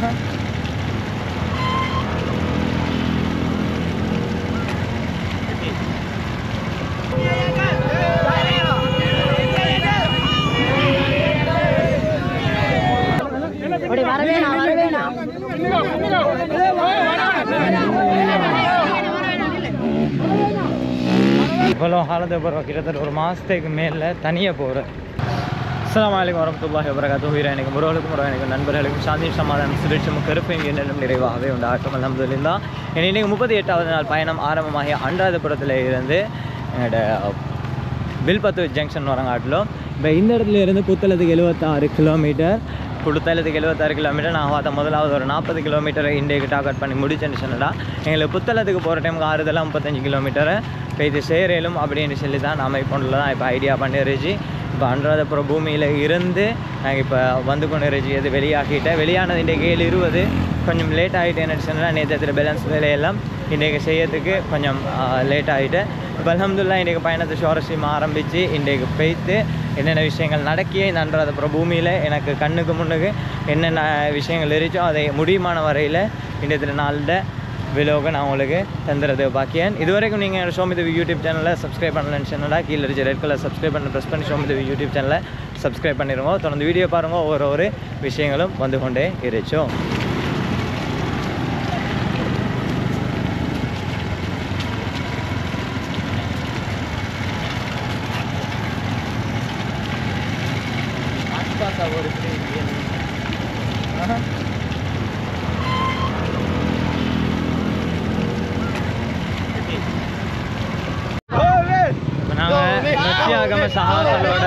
அப்படி வரவேணா வரவேணா இவ்வளோ காலத்தை போகிறோம் கிட்டத்தட்ட ஒரு மாதத்துக்கு மேலே தனியாக போகிறேன் அஸ்ஸலாமு அலைக்கும் வரமத்துல்லாஹி வபரகாத்து உயிரை எனக்கு முருகளுக்கும் முறை எனக்கு நண்பர்களுக்கும் சாந்தி சமாதானம் சுரட்சமும் கருப்பையும் என்னிடம் நிறைவாகவே உண்டாகட்டும் அல்ஹம்துலில்லாஹ் என் இன்னைக்கு முப்பத்தி எட்டாவது நாள் பயணம் ஆரம்பமாகி அன்றாதபுரத்தில் இருந்து என்னோட வில்பத்து ஜங்ஷன் வரங்காட்டில் இப்போ இந்த இடத்துல இருந்து புத்தளத்துக்கு எழுபத்தாறு கிலோமீட்டர் புத்தளத்துக்கு எழுபத்தாறு கிலோமீட்டர் நான் பார்த்த முதலாவது ஒரு நாற்பது கிலோமீட்டரை இன்றைக்கு டார்கெட் பண்ணி முடிச்சேன்னு சொன்னடா எங்களுக்கு புத்தளத்துக்கு போகிற டைமுக்கு ஆறுதெல்லாம் முப்பத்தஞ்சு கிலோமீட்டரை இப்போ இது சேரலும் அப்படின்னு சொல்லி தான் நாம் இப்போ தான் இப்போ ஐடியா பண்ணிருச்சு இப்போ அன்றாதபுரம் பூமியில் இருந்து நாங்கள் இப்போ வந்து கொண்டு இருந்துச்சு இது வெளியாகிட்டேன் வெளியானது இன்றைக்கு ஏழு இருபது கொஞ்சம் லேட் ஆகிட்டேன்னு சொன்னால் நேற்று பேலன்ஸ் வேலையெல்லாம் இன்றைக்கு செய்யறதுக்கு கொஞ்சம் லேட் ஆகிட்டேன் இப்போ அலமதுல்லா இன்றைக்கு பயணத்தை சுவாரஸ்யமாக ஆரம்பித்து இன்றைக்கு போய்த்து என்னென்ன விஷயங்கள் நடக்கிய இந்த அன்றாதபுரம் பூமியில் எனக்கு கண்ணுக்கு முன்னுக்கு என்னென்ன விஷயங்கள் இருந்துச்சோ அதை முடியுமான வரையில் இன்றைய நாளில் விலோக நான் உங்களுக்கு தந்துறது பாக்கியன் இது வரைக்கும் நீங்கள் ஷோமிதவி யூடியூப் சேனலை சப்ஸ்கிரைப் பண்ணலன்னு சொன்னால் கீழே இருக்க ரெட் கலர் சப்ஸ்கிரைப் பண்ண ப்ரெஸ் பண்ணி ஷோமிதவி யூடியூப் சேனலை சப்ஸ்கிரைப் பண்ணிடுங்க தொடர்ந்து வீடியோ பாருங்க ஒவ்வொரு ஒரு விஷயங்களும் வந்து கொண்டே இருச்சோம் ஒரு இப்போ நாங்கள் லட்சியாகம சகாக்களோட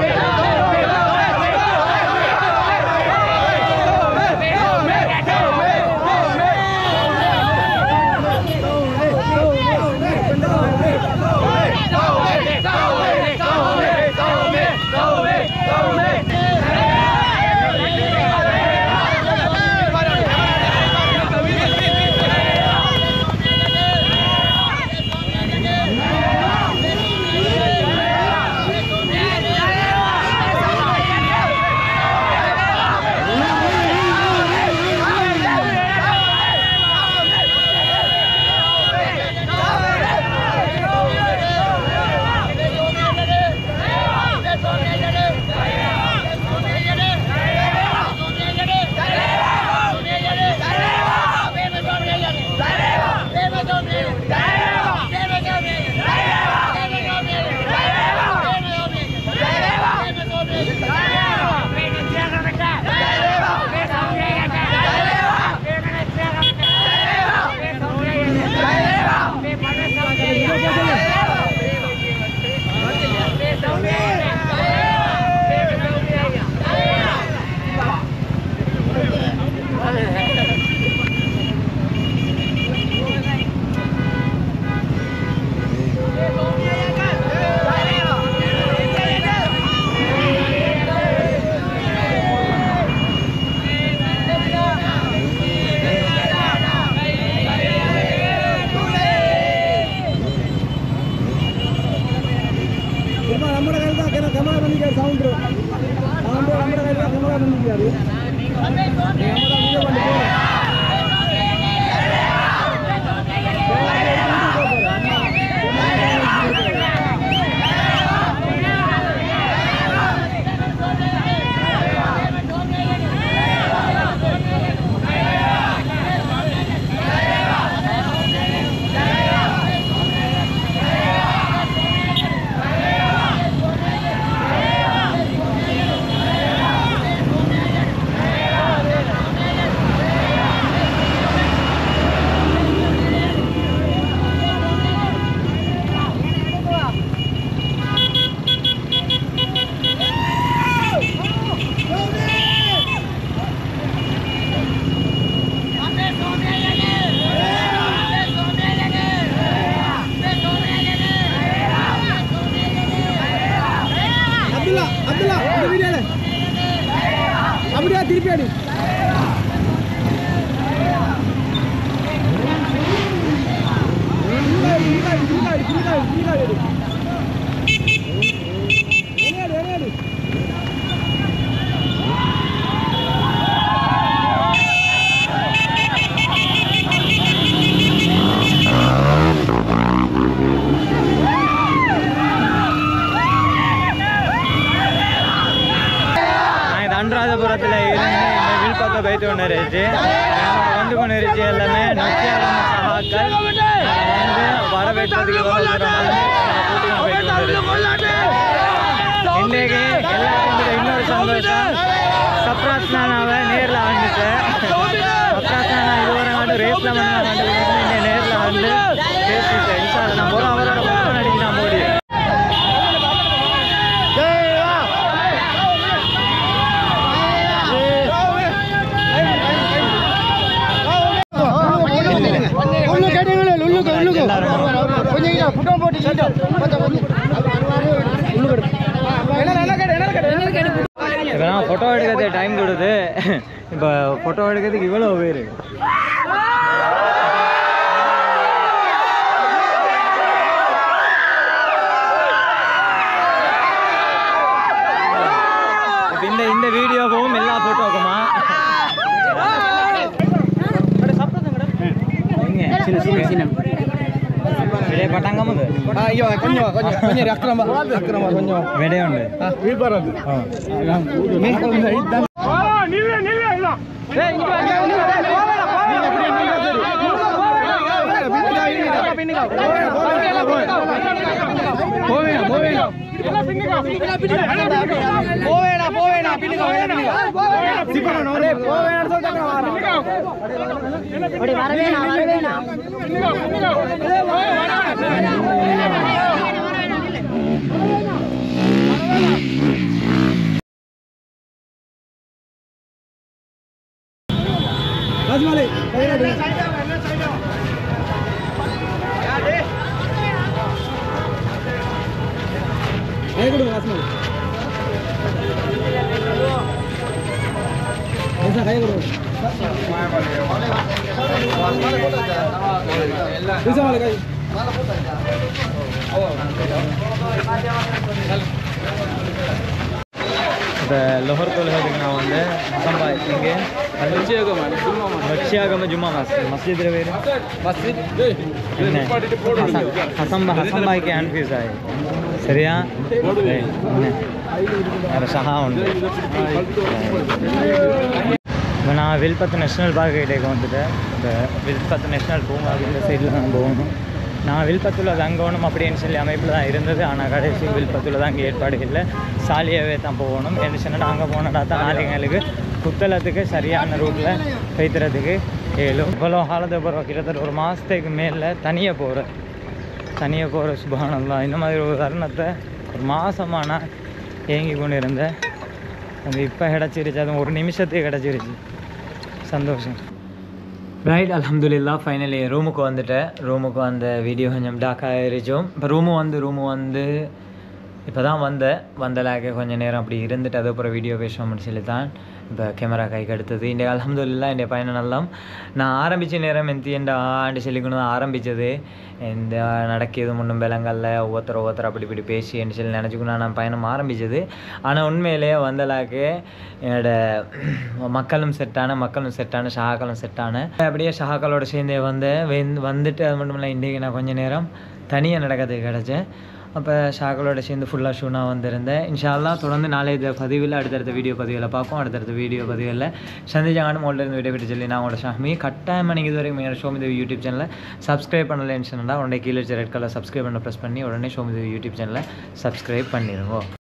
നമ്മുടെ കയ്യിൽ ക്യാമറ ബന്ധിക്കാറ് സൗണ്ട് സൗണ്ട് നമ്മുടെ കയ്യിൽ ക്യാമറ ബന്ധിക്കാറ് அப்துல்லா அப்துல்லா இந்த வீடியோல அப்படியே திருப்பி அடி முன்னாடி, முன்னாடி, முன்னாடி, முன்னாடி, முன்னாடி அடி. முன்னாடி, முன்னாடி. போயிட்டு கொண்டு இருந்துச்சு வந்து கொண்டு இருந்துச்சு எல்லாமே நொச்சியாரம் சகாக்கள் வந்து வரவேற்றதுக்கு இவ்வளவு தூரம் வந்து கூட்டிட்டு போயிட்டு கொண்டு இருந்துச்சு இன்றைக்கு எல்லாருக்கும் கூட இன்னொரு சந்தோஷம் சப்ராஸ் நானாவை நேரில் வந்துட்டேன் சப்ராஸ் நானா இதுவரை வந்து ரேஸில் வந்து நான் வந்து இன்னும் நேரில் வந்து பேசிட்டேன் இன்ஷா அல்லாஹ் நான் போகிறோம் அவரோட ஃபோட்டோ நடிச்சு நான் போடி ஒண்ணு கேட்டீங்களே உள்ளுக்கு உள்ளுக்கு கொஞ்சம் இங்க புட்டோ போட்டு கொஞ்சம் கொஞ்சம் உள்ளுக்கு இப்போ நான் ஃபோட்டோ எடுக்கிறது டைம் கொடுத்து இப்போ ஃபோட்டோ எடுக்கிறதுக்கு இவ்வளோ பேர் இப்போ இந்த இந்த வீடியோவும் எல்லா ஃபோட்டோக்குமா சின்ன சின்ன சின்ன விடைய பட்டாங்கம்முது ஐயோ கொஞ்சம் கொஞ்சம் கொஞ்சம் அக்கிரமா அக்கிரமா கொஞ்சம் விடையுண்டு வீழ்பாரது அப்படி வரவேணா வரவேணா ராஜ்மாலை கை கொடுங்க ராஜ்மாலை கை கொடுங்க ராஜ்மாலை கை இப்போ லொஹர் தொழுகிறதுக்கு நான் வந்து ஹசம்பா இங்கே வச்சியாகம ஜும்மா மஸ்ஜித் மஸ்ஜித் பேர் என்ன ஹசன் ஹசம்பா ஹசம்பாய்க்கு அன்ஃபியூஸ் ஆகி சரியா ஏய், என்ன வேறு சஹா உண்டு இப்போ நான் வில்பத்து நேஷ்னல் பார்க் கிட்டே வந்துட்டேன் இப்போ வில்பத்து நேஷ்னல் பூங்கா இந்த சைடில் நான் போகணும் நான் வில்பத்தில் தங்கணும் அப்படின்னு சொல்லி அமைப்பில் தான் இருந்தது ஆனால் கடைசி வில்பத்தில் தான் அங்கே ஏற்பாடு இல்லை சாலியாகவே தான் போகணும் என்ன சொன்னால் அங்கே போனடா தான் நாளைக்கு எங்களுக்கு புத்தளத்துக்கு சரியான ரூட்டில் வைத்துறதுக்கு ஏழும் இவ்வளோ காலத்தை போகிற கிட்டத்தட்ட ஒரு மாதத்துக்கு மேலே தனியாக போகிறேன் தனியாக போகிற சுபானல்லாம் இந்த மாதிரி ஒரு தருணத்தை ஒரு மாதமாக நான் ஏங்கி கொண்டு இருந்தேன் அது இப்போ கிடச்சிருச்சு அது ஒரு நிமிஷத்துக்கு கிடச்சிருச்சு சந்தோஷம் ரைட் அல்ஹம்துலில்லா ஃபைனலி ரூமுக்கு வந்துட்டேன் ரூமுக்கு வந்த வீடியோ கொஞ்சம் டாக் ஆயிருச்சோம் இப்போ ரூமு வந்து ரூமு வந்து இப்போ தான் வந்தேன் வந்தலாக கொஞ்சம் நேரம் அப்படி இருந்துட்டு அதுக்கப்புறம் வீடியோ பேசுவோம்னு சொல்லி தான் இப்போ கேமரா கைக்கு எடுத்தது இன்றைய அல்ஹம்துலில்லா இன்றைய பயணம் எல்லாம் நான் ஆரம்பித்த நேரம் எந்த எந்த ஆண்டு சொல்லிக்கணும் ஆரம்பித்தது இந்த நடக்கியது முன்னும் விலங்கல்ல ஒவ்வொருத்தர் ஒவ்வொருத்தர் அப்படி இப்படி பேசி என்று சொல்லி நினச்சிக்கணும் நான் பயணம் ஆரம்பித்தது ஆனால் உண்மையிலேயே வந்தலாக்கு என்னோட மக்களும் செட்டான மக்களும் செட்டான ஷஹாக்களும் செட்டான அப்படியே ஷஹாக்களோட சேர்ந்தே வந்தேன் வெந்து- வந்துட்டு அது மட்டும் இல்லை இன்றைக்கி நான் கொஞ்சம் நேரம் தனியாக நடக்கிறதுக்கு கிடச்சேன் அப்போ ஷாக்களோட சேர்ந்து ஃபுல்லாக ஷூனாக வந்திருந்தேன் இன்ஷால்லாம் தொடர்ந்து நாளைய பதிவில் அடுத்தடுத்த வீடியோ பதிவில் பார்ப்போம் அடுத்தடுத்த வீடியோ பதிவில் சந்திச்சாங்கன்னு மோல்ல இருந்து வீடியோ விட்டு சொல்லி நான் உங்களோட ஷாமி கட்டாயமாக நீங்கள் இது வரைக்கும் என்னோட ஷோமிதேவி யூடியூப் சேனலை சப்ஸ்கிரைப் பண்ணலன்னு சொன்னால் உடனே கீழே ரெட் கலர் சப்ஸ்கிரைப் பண்ண ப்ரெஸ் பண்ணி உடனே ஷோமிதேவி யூடியூப் சேனலை சப்ஸ்கிரைப் பண்ணிடுங்க